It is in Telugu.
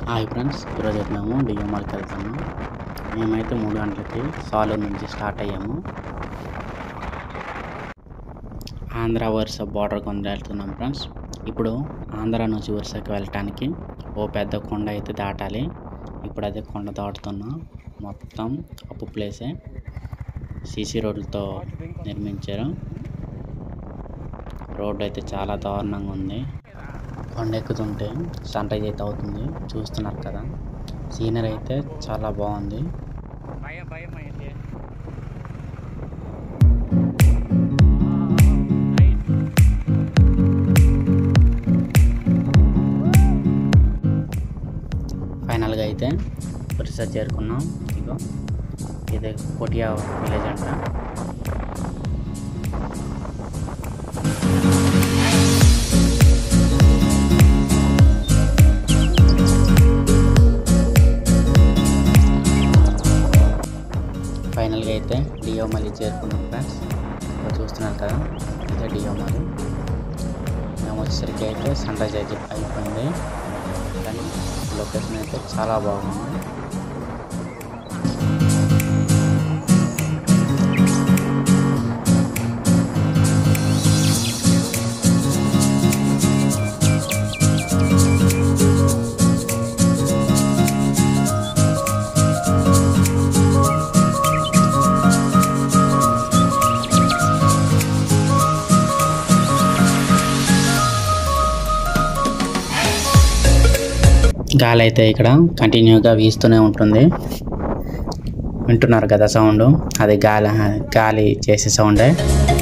హాయ్ ఫ్రెండ్స్ ఈరోజు అయితే మేము డిఎంఆర్కి వెళ్తాము మేమైతే మూడు గంటలకి సాలూరు నుంచి స్టార్ట్ అయ్యాము ఆంధ్ర వరుస బార్డర్ కొండ వెళ్తున్నాం ఫ్రెండ్స్ ఇప్పుడు ఆంధ్ర నుంచి వరుసకి వెళ్ళటానికి ఓ పెద్ద కొండ అయితే దాటాలి ఇప్పుడు అదే కొండ దాటుతున్నాం మొత్తం అప్పు ప్లేసే సీసీ రోడ్లతో నిర్మించారు రోడ్డు అయితే చాలా దారుణంగా ఉంది కొండ ఎక్కుతుంటే సన్ రైజ్ అయితే అవుతుంది చూస్తున్నారు కదా సీనరీ అయితే చాలా బాగుంది భయం భయం అయితే ఫైనల్గా అయితే రీసెర్చ్ చేరుకున్నాం ఇగో ఇదే కొటియా విలేజ్ అంట ఫైనల్గా అయితే డియో మళ్ళీ చేరుకున్నాం ఫ్రెండ్స్ ఇక్కడ చూస్తున్నారు కదా ఇదే డియో మళ్ళీ మేము వచ్చేసరికి అయితే సన్ రైజ్ అయితే అయిపోయింది కానీ లొకేషన్ అయితే చాలా బాగుంది గాలి అయితే ఇక్కడ కంటిన్యూగా వీస్తూనే ఉంటుంది వింటున్నారు కదా సౌండ్ అది గాలి గాలి చేసే సౌండే